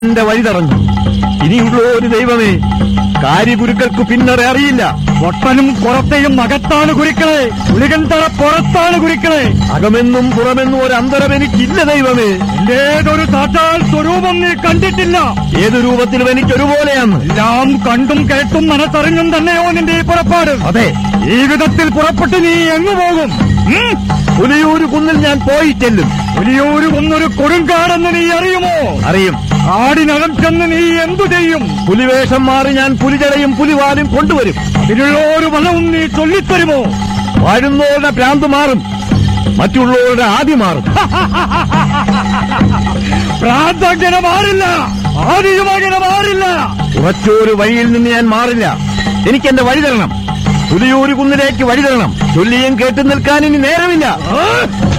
എന്റെ വഴി തടഞ്ഞു ഇനിയുള്ള ഒരു ദൈവമേ കാര്യഗുരുക്കൾക്ക് പിന്നറെ അറിയില്ല ഒട്ടനും പുറത്തെയും അകത്താണ് കുരുക്കളെ പുലികൻ തറ പുറത്താണ് കുരുക്കളെ അകമെന്നും പുറമെന്നും ഒരു അന്തരം എനിക്കില്ല ദൈവമേ ഏതൊരു സാക്ഷാൽ സ്വരൂപം നീ കണ്ടിട്ടില്ല ഏതു രൂപത്തിലും എനിക്ക് ഒരുപോലെയാണ് എല്ലാം കണ്ടും കേട്ടും മനസ്സറിഞ്ഞും തന്നെയോ നിന്റെ ഈ പുറപ്പാട് അതെ ഈ വിധത്തിൽ പുറപ്പെട്ട് നീ എങ്ങു പോകും ഉം? പുലിയൂര് കുന്നിൽ ഞാൻ പോയി ചെല്ലും പുലിയൂര് ഒന്നൊരു കൊടുങ്കാടെന്ന് നീ അറിയുമോ അറിയും കാടിനകം ചെന്ന് നീ എന്തു ചെയ്യും പുലിവേഷം മാറി ഞാൻ പുലിജടയും പുലിവാലും കൊണ്ടുവരും അതിനുള്ള ഒരു വനവും നീ ചൊല്ലിത്തരുമോ വാഴുന്നവരുടെ ഭ്രാന്ത് മാറും മറ്റുള്ളവരുടെ ആദ്യം മാറും പ്രാന്തങ്ങനെ മാറില്ല ആദ്യം അങ്ങനെ മാറില്ല ഉറച്ചൊരു വഴിയിൽ നിന്ന് ഞാൻ മാറില്ല എനിക്ക് എന്റെ വഴി തരണം പുലിയൂര് കുന്നിലേക്ക് വഴി തരണം ചൊല്ലിയും കേട്ടു നിൽക്കാൻ ഇനി നേരമില്ല ആ?